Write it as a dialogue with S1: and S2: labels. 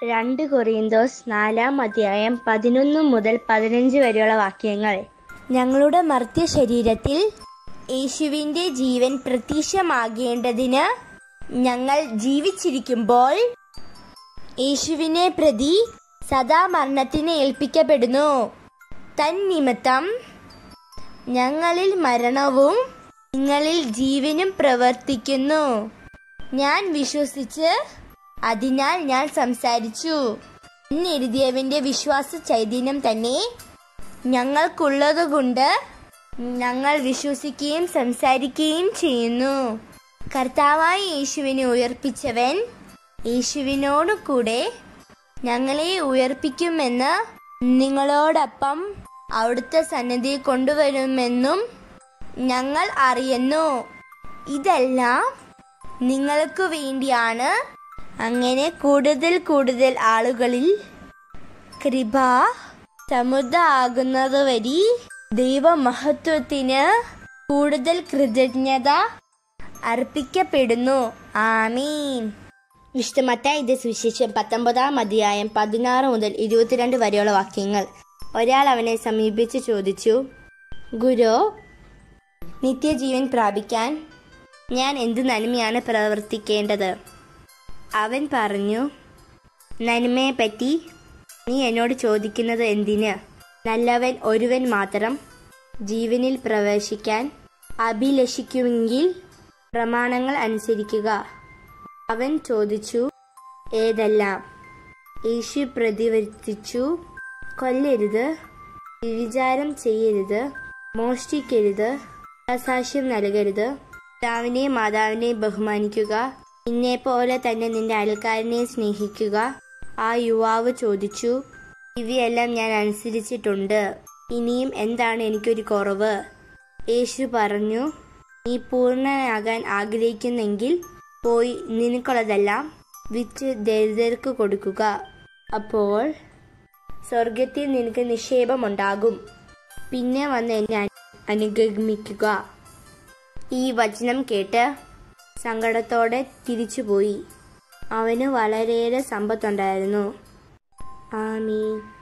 S1: രണ്ട് കൊറിയന്തോസ് നാലാം അധ്യായം പതിനൊന്ന് മുതൽ പതിനഞ്ച് വരെയുള്ള വാക്യങ്ങൾ
S2: ഞങ്ങളുടെ മർത്യ ശരീരത്തിൽ യേശുവിന്റെ ജീവൻ പ്രത്യക്ഷമാകേണ്ടതിന് ഞങ്ങൾ ജീവിച്ചിരിക്കുമ്പോൾ യേശുവിനെ പ്രതി സദാ മരണത്തിന് ഏൽപ്പിക്കപ്പെടുന്നു തന്നിമിത്തം ഞങ്ങളിൽ മരണവും നിങ്ങളിൽ ജീവനും പ്രവർത്തിക്കുന്നു ഞാൻ വിശ്വസിച്ച് അതിനാൽ ഞാൻ സംസാരിച്ചു എന്നെഴുതിയവന്റെ വിശ്വാസ ചൈതന്യം തന്നെ ഞങ്ങൾക്കുള്ളതുകൊണ്ട് ഞങ്ങൾ വിശ്വസിക്കുകയും സംസാരിക്കുകയും ചെയ്യുന്നു കർത്താവായ യേശുവിനെ ഉയർപ്പിച്ചവൻ യേശുവിനോട് കൂടെ ഞങ്ങളെ ഉയർപ്പിക്കുമെന്ന് നിങ്ങളോടൊപ്പം അവിടുത്തെ സന്നിധി കൊണ്ടുവരുമെന്നും ഞങ്ങൾ അറിയുന്നു ഇതെല്ലാം നിങ്ങൾക്ക് വേണ്ടിയാണ് അങ്ങനെ കൂടുതൽ കൂടുതൽ ആളുകളിൽ കൃപ സമുദ്ര ആകുന്നത് വഴി ദൈവമഹത്വത്തിന് കൂടുതൽ കൃതജ്ഞത അർപ്പിക്കപ്പെടുന്നു ആമീൻ
S1: വിശുദ്ധമത്തായി ഇത് സുവിശേഷം പത്തൊമ്പതാം അധ്യായം പതിനാറ് മുതൽ ഇരുപത്തിരണ്ട് വരെയുള്ള വാക്യങ്ങൾ ഒരാൾ അവനെ സമീപിച്ച് ചോദിച്ചു ഗുരു നിത്യജീവൻ പ്രാപിക്കാൻ ഞാൻ എന്ത് നന്മയാണ് പ്രവർത്തിക്കേണ്ടത് അവൻ പറഞ്ഞു നന്മയെപ്പറ്റി നീ എന്നോട് ചോദിക്കുന്നത് എന്തിന് നല്ലവൻ ഒരുവൻ മാത്രം ജീവനിൽ പ്രവേശിക്കാൻ അഭിലഷിക്കുമെങ്കിൽ പ്രമാണങ്ങൾ അനുസരിക്കുക അവൻ ചോദിച്ചു ഏതെല്ലാം യേശു പ്രതിവർത്തിച്ചു കൊല്ലരുത് വിചാരം ചെയ്യരുത് മോഷ്ടിക്കരുത് സാക്ഷ്യം നൽകരുത് പിതാവിനെയും മാതാവിനെയും ബഹുമാനിക്കുക നിന്നെ പോലെ തന്നെ നിന്റെ അയൽക്കാരനെ സ്നേഹിക്കുക ആ യുവാവ് ചോദിച്ചു ഇവയെല്ലാം ഞാൻ അനുസരിച്ചിട്ടുണ്ട് ഇനിയും എന്താണ് എനിക്കൊരു കുറവ് യേശു പറഞ്ഞു നീ പൂർണ്ണനാകാൻ ആഗ്രഹിക്കുന്നെങ്കിൽ പോയി നിനക്കുള്ളതെല്ലാം വിറ്റ് ദരിദ്രർക്ക് കൊടുക്കുക അപ്പോൾ സ്വർഗത്തിൽ നിനക്ക് നിക്ഷേപമുണ്ടാകും പിന്നെ വന്ന് എന്നെ അനു- അനുഗമിക്കുക ഈ വചനം കേട്ട് സങ്കടത്തോടെ തിരിച്ചുപോയി അവന് വളരെയേറെ സമ്പത്തുണ്ടായിരുന്നു ആമീൻ